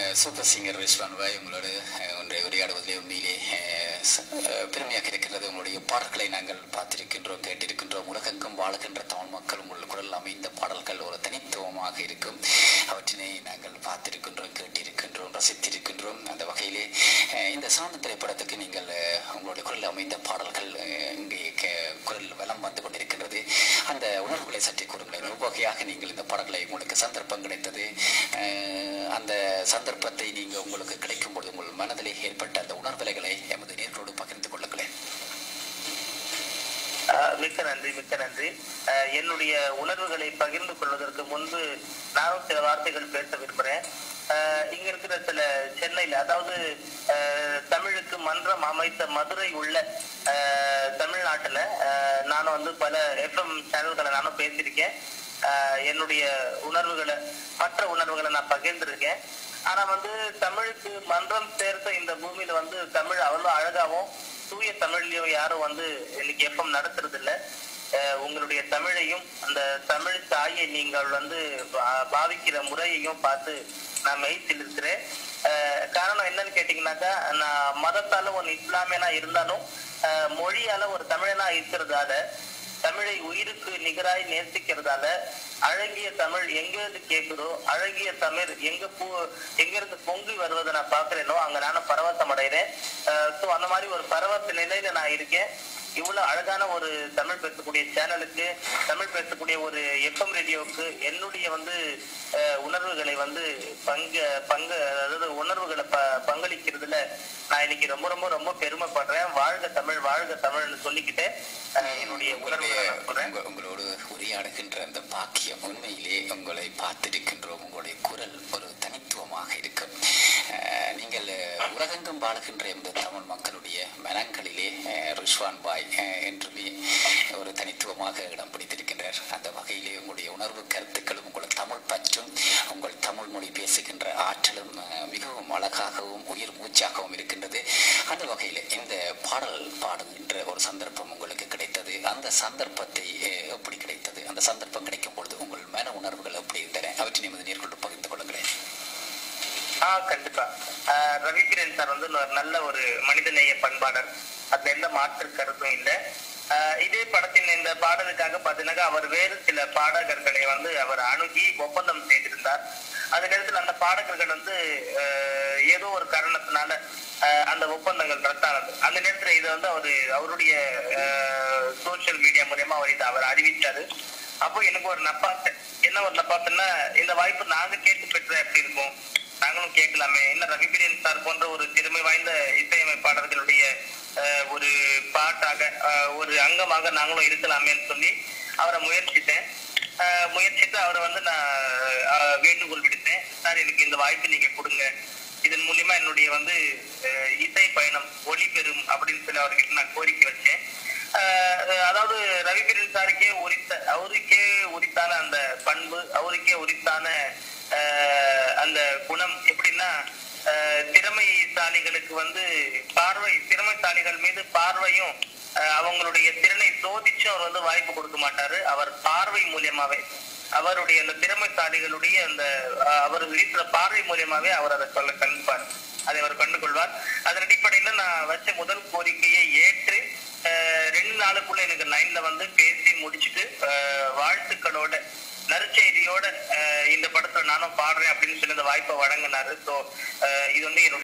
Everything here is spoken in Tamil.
சூப்பர் சிங்கர் ரிஸ்வான் பாய் உங்களோடு அஹ், ஒன்றை உரையாடுவதிலே உண்மையிலே அஹ், ச- அஹ், பெருமையாக இருக்கிறது உங்களுடைய பாடல்களை நாங்கள் பார்த்திருக்கின்றோம் கேட்டிருக்கின்றோம் உலகெங்கும் வாழுகின்ற தமிழ் மக்கள் உங்கள் குரல் அமைந்த பாடல்கள் ஒரு தனித்துவமாக இருக்கும் அவற்றினை நாங்கள் பார்த்திருக்கின்றோம் கேட்டிருக்கின்றோம் ரசித்திருக்கின்றோம் அந்த வகையிலே அஹ், இந்த சாந்த திரைப்படத்துக்கு நீங்கள் அஹ், உங்களுடைய குரல் அமைந்த பாடல்கள் அஹ், இங்கே கே- குரல் வலம் வந்து கொண்டிருக்கின்றது அந்த உணர்வுகளை சற்றே கூறுங்களேன் உவகையாக நீங்கள் இந்த பாடல்களை உங்களுக்கு சந்தர்ப்பம் கிடைத்தது அஹ், அந்த சந்தர்ப்பத்தை நீங்க உங்களுக்கு கிடைக்கும் பொழுது உங்கள் மனதிலே ஏற்பட்ட அந்த உணர்வுகளை எமது நேர்களோடு பகிர்ந்து கொள்ளுங்களேன் ஆஹ் மிக்க நன்றி மிக்க நன்றி ஆஹ் என்னுடைய உணர்வுகளை பகிர்ந்து கொள்வதற்கு முன்பு நானும் சில வார்த்தைகள் பேச விரும்புறேன் ஆஹ் இங்க இருக்கிற சில சென்னையில அதாவது ஆஹ் தமிழுக்கு மன்றம் அமைத்த மதுரை உள்ள ஆஹ் தமிழ்நாட்டுல ஆஹ் நானும் வந்து பல எஃப்எம் சேனல்களை நானும் பேசியிருக்கேன் ஆஹ் என்னுடைய உணர்வுகளை மற்ற உணர்வுகளை நான் பகிர்ந்திருக்கேன் ஆனா வந்து தமிழுக்கு மன்றம் சேர்த்த இந்த பூமியில வந்து தமிழ் அவ்வளவு அழகாவும் தூய தமிழ்லயும் யாரும் வந்து இன்னைக்கு எஃப்எம் நடத்துறது இல்ல அஹ் உங்களுடைய தமிழையும் அந்த தமிழ் தாயை நீங்கள் வந்து பா- பாவிக்கிற முறையையும் பார்த்து நான் மெய்த்தில் இருக்கிறேன் அஹ் காரணம் என்னன்னு கேட்டீங்கன்னாக்கா நான் மதத்தால ஒரு இஸ்லாமியனா இருந்தாலும் அஹ் மொழியால ஒரு தமிழனா இருக்கிறதால தமிழை உயிருக்கு நிகராய் நேசிக்கிறதால அழகிய தமிழ் எங்க இருந்து கேக்குதோ அழகிய தமிழ் எங்க பூ எங்க இருந்து பொங்கி வருவதை நான் பாக்குறேனோ அங்க நானும் பரவசம் அடைகிறேன் சோ அந்த மாதிரி ஒரு பரவச நிலையில நான் இருக்கேன் இவ்வளவு அழகான ஒரு தமிழ் பேசக்கூடிய சேனலுக்கு தமிழ் பேசக்கூடிய ஒரு எஃப்எம் ரேடியோவுக்கு என்னுடைய வந்து அஹ், உணர்வுகளை வந்து பங்கு பங்கு அதாவது உணர்வுகளை ப பங்களிக்கிறதுல நான் இன்னைக்கு ரொம்ப ரொம்ப ரொம்ப பெருமைப்படுறேன் வாழ்க தமிழ் வாழ்க தமிழ்னு சொல்லிக்கிட்டு அஹ், என்னுடைய உணர்வுகளை நான் சொல்றேன் உங்க- உங்களோடு உரையாடுகின்ற அந்த பாக்கியம் உண்மையிலே உங்களை பார்த்திருக்கின்றோம் உங்களுடைய குரல் ஒரு தனித்துவமாக இருக்கும் அஹ், நீங்கள் அஹ், உலகெங்கும் வாழுகின்ற இந்த தமிழ் மக்களுடைய மனங்களிலே அஹ், ரிஷ்வான் பாய் அஹ், என்றுமே ஒரு தனித்துவமாக இடம் பிடித்திருக்கின்றார் அந்த வகையிலே உங்களுடைய உணர்வு கருத்துக்களும் உங்கள் தமிழ் பற்றும் உங்கள் தமிழ் மொழி பேசுகின்ற ஆற்றலும் அஹ், மிகவும் அழகாகவும் உயிர் மூச்சாகவும் இருக்கின்றது அந்த வகையில் இந்த பாடல் பாடுகின்ற ஒரு சந்தர்ப்பம் உங்களுக்கு கிடைத்தது அந்த சந்தர்ப்பத்தை அஹ், எப்படி கிடைத்தது அந்த சந்தர்ப்பம் கிடைக்கும் பொழுது உங்கள் மன உணர்வுகள் எப்படி இருந்தன அவற்றை நிமிடம் நேர்கொண்டு பகிர்ந்து கொள்ளுங்களேன் ஆ கண்டிப்பா ஆஹ் ரவிகிரன் சார் வந்து ஒரு நல்ல ஒரு மனிதநேய பண்பாளர் அதுல எந்த மாற்று கருத்தும் இல்லை ஆஹ் இதே படத்தின் இந்த பாடலுக்காக பாத்தீங்கன்னா அவர் வேறு சில பாடகர்களை வந்து அவர் அணுகி ஒப்பந்தம் செய்திருந்தார் அந்த நேரத்தில் அந்த பாடகர்கள் வந்து ஆஹ் ஏதோ ஒரு காரணத்தினால ஆஹ் அந்த ஒப்பந்தங்கள் ரத்தானது அந்த நேரத்துல இதை வந்து அவரு அவருடைய சோசியல் மீடியா மூலியமா அவர் இதை அவர் அறிவிச்சாரு அப்போ எனக்கு ஒரு நப்பாசை என்ன ஒரு நப்பாசைன்னா இந்த வாய்ப்பு நாங்க கேட்டு பெற்ற எப்படி இருக்கும் நாங்களும் கேட்கலாமே என்ன ரவிபிரியன் சார் போன்ற ஒரு திறமை வாய்ந்த இசையமைப்பாளர்களுடைய அஹ், ஒரு பாட்டாக அஹ், ஒரு அங்கமாக நாங்களும் இருக்கலாமேன்னு சொல்லி அவரை முயற்சித்தேன் அஹ், முயற்சித்து அவரை வந்து நான் அஹ், வேண்டுகோள் விடுத்தேன் சார் எனக்கு இந்த வாய்ப்பு நீங்க கொடுங்க இதன் மூலியமா என்னுடைய வந்து அஹ், இசை பயணம் ஒளி பெறும் அப்படின்னு சொல்லி அவர்கிட்ட நான் கோரிக்கை வச்சேன் ஆஹ் அதாவது ரவிபிரன் சாருக்கே உரித்த அவருக்கே உரித்தான அந்த பண்பு அவருக்கே உரித்தான ஆஹ் அந்த குணம் எப்படின்னா ஆஹ் திறமைசாலிகளுக்கு வந்து பார்வை திறமைசாலிகள் மீது பார்வையும் ஆஹ் அவங்களுடைய திறனை சோதிச்சும் அவர் வந்து வாய்ப்பு கொடுக்க மாட்டாரு அவர் பார்வை மூலியமாவே அவருடைய அந்த திறமைசாலிகளுடைய அந்த ஆஹ் அவர் விரித்த பார்வை மூலியமாவே அவர் அதை சொல்ல கண்டிப்பார் அதை அவர் கண்டு கொள்வார் அதன் அடிப்படையில நான் வச்ச முதல் கோரிக்கையை ஏற்று ஆஹ் ரெண்டு நாளுக்குள்ள எனக்கு லைன்ல வந்து பேசி முடிச்சுட்டு ஆஹ் வாழ்த்துக்களோட நற்செய்தியோட ஆஹ் இந்த படத்துல நானும் பாடுறேன் அப்படின்னு சொல்லி அந்த வாய்ப்பை வழங்கினாரு ஸோ இது வந்து என்னுடைய